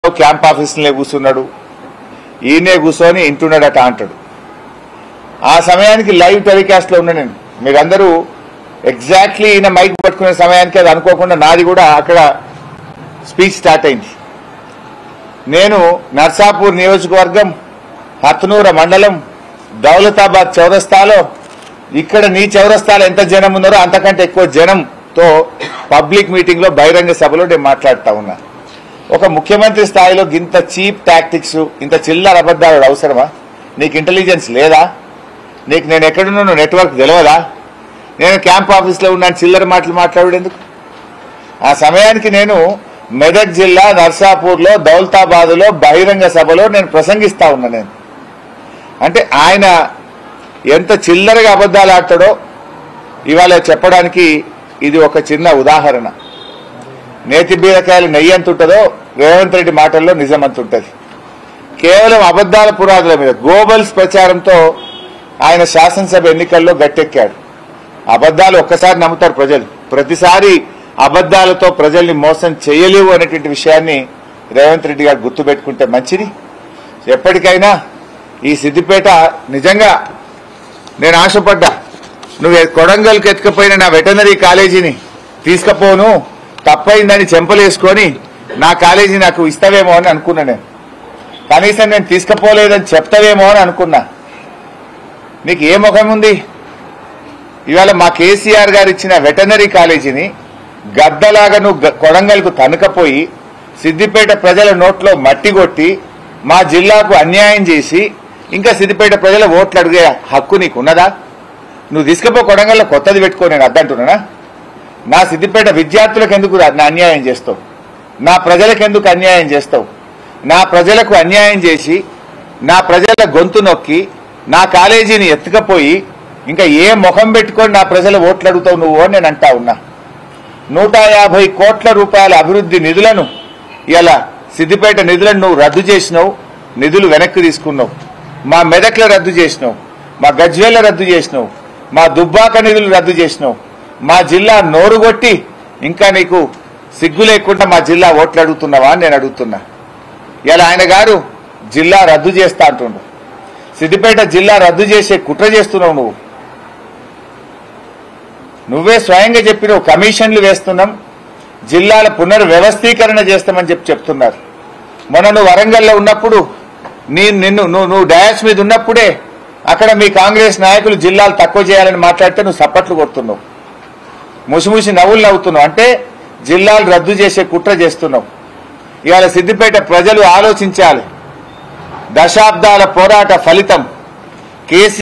camp ఆఫీసులే కూర్చున్నాడు ఈయనే కూర్చొని ఇంటున్నాడట అంటాడు ఆ సమయానికి లైవ్ టెలికాస్ట్ లో ఉన్నా నేను మీరందరూ ఎగ్జాక్ట్లీ ఈయన మైక్ పట్టుకునే సమయానికి అది అనుకోకుండా నాది కూడా అక్కడ స్పీచ్ స్టార్ట్ అయింది నేను నర్సాపూర్ నియోజకవర్గం హత్నూర మండలం దౌలతాబాద్ చౌరస్తాలో ఇక్కడ నీ చౌరస్తాలో ఎంత జనం ఉన్నారో అంతకంటే ఎక్కువ జనంతో పబ్లిక్ మీటింగ్ లో బహిరంగ సభలో నేను మాట్లాడుతా ఉన్నా ఒక ముఖ్యమంత్రి స్థాయిలో ఇంత చీప్ టాక్టిక్స్ ఇంత చిల్లర అబద్ధాలు అవసరమా నీకు ఇంటెలిజెన్స్ లేదా నీకు నేను ఎక్కడున్నాను నెట్వర్క్ తెలియదా నేను క్యాంప్ ఆఫీస్లో ఉన్నాను చిల్లర మాటలు మాట్లాడేందుకు ఆ సమయానికి నేను మెదక్ జిల్లా నర్సాపూర్లో దౌలతాబాద్లో బహిరంగ సభలో నేను ప్రసంగిస్తా ఉన్నా నేను అంటే ఆయన ఎంత చిల్లరగా అబద్ధాలు ఆడతాడో ఇవాళ చెప్పడానికి ఇది ఒక చిన్న ఉదాహరణ నేతి బీరకాయలు నెయ్యి ఎంత ఉంటుందో రేవంత్ రెడ్డి మాటల్లో నిజం అంత ఉంటుంది కేవలం అబద్దాల పురాదుల మీద గోబల్స్ ప్రచారంతో ఆయన శాసనసభ ఎన్నికల్లో గట్టెక్కాడు అబద్దాలు ఒక్కసారి నమ్ముతారు ప్రజలు ప్రతిసారి అబద్దాలతో ప్రజల్ని మోసం చేయలేవు అనేటువంటి విషయాన్ని రేవంత్ రెడ్డి గారు గుర్తుపెట్టుకుంటే మంచిది ఎప్పటికైనా ఈ సిద్దిపేట నిజంగా నేను ఆశపడ్డా నువ్వు కొడంగల్కి ఎత్తుకపోయిన నా వెటనరీ కాలేజీని తీసుకపోను తప్పైందని చెంపలేసుకొని నా కాలేజీ నాకు ఇస్తావేమో అని అనుకున్నా నేను కనీసం నేను తీసుకపోలేదని చెప్తావేమో అని అనుకున్నా నీకు ఏ ముఖం ఉంది ఇవాళ మా కేసీఆర్ గారు ఇచ్చిన వెటనరీ కాలేజీని గద్దలాగా నువ్వు గ- కొడంగల్కు తనుకపోయి సిద్దిపేట ప్రజల నోట్లో మట్టి కొట్టి మా జిల్లాకు అన్యాయం చేసి ఇంకా సిద్దిపేట ప్రజల ఓట్లు అడిగే హక్కు నీకు ఉన్నదా నువ్వు తీసుకుపో కొడంగల్లో కొత్తది పెట్టుకో నేను అద్దంటున్నానా నా సిద్దిపేట విద్యార్థులకు ఎందుకు రా- నా అన్యాయం చేస్తావు నా ప్రజలకు ఎందుకు అన్యాయం చేస్తావు నా ప్రజలకు అన్యాయం చేసి నా ప్రజల గొంతు నొక్కి నా కాలేజీని ఎత్తుకపోయి ఇంకా ఏ ముఖం పెట్టుకొని నా ప్రజల ఓట్లు అడుగుతావు నువ్వు అని నేను అంటా ఉన్నా నూట యాభై కోట్ల రూపాయల అభివృద్ధి నిధులను ఇలా సిద్దిపేట నిధులను నువ్వు రద్దు చేసినావు నిధులు వెనక్కి తీసుకున్నావు మా మెదక్ల రద్దు చేసినావు మా గజ్వేల రద్దు చేసినావు మా దుబ్బాక నిధులు రద్దు చేసినావు మా జిల్లా నోరుగొట్టి ఇంకా నీకు సిగ్గు లేకుండా మా జిల్లా ఓట్లు అడుగుతున్నావా అని నేను అడుగుతున్నా ఇలా ఆయన గారు జిల్లా రద్దు చేస్తా అంటుండు సిద్దిపేట జిల్లా రద్దు చేసే కుట్ర చేస్తున్నావు నువ్వు నువ్వే స్వయంగా చెప్పినావు కమిషన్లు వేస్తున్నాం జిల్లాల పునర్వ్యవస్థీకరణ చేస్తామని చెప్పి చెప్తున్నారు మొన్న నువ్వు వరంగల్లో ఉన్నప్పుడు నీ నిన్ను నువ్వు నువ్వు డయాస్ మీద ఉన్నప్పుడే అక్కడ మీ కాంగ్రెస్ నాయకులు జిల్లాలు తక్కువ చేయాలని మాట్లాడితే నువ్వు సప్పట్లు కొడుతున్నావు ముసిముసి నవ్వులు నవ్వుతున్నావు అంటే జిల్లాలు రద్దు చేసే కుట్ర చేస్తున్నావు ఇవాళ సిద్దిపేట ప్రజలు ఆలోచించాలి దశాబ్దాల పోరాట ఫలితం కేసీ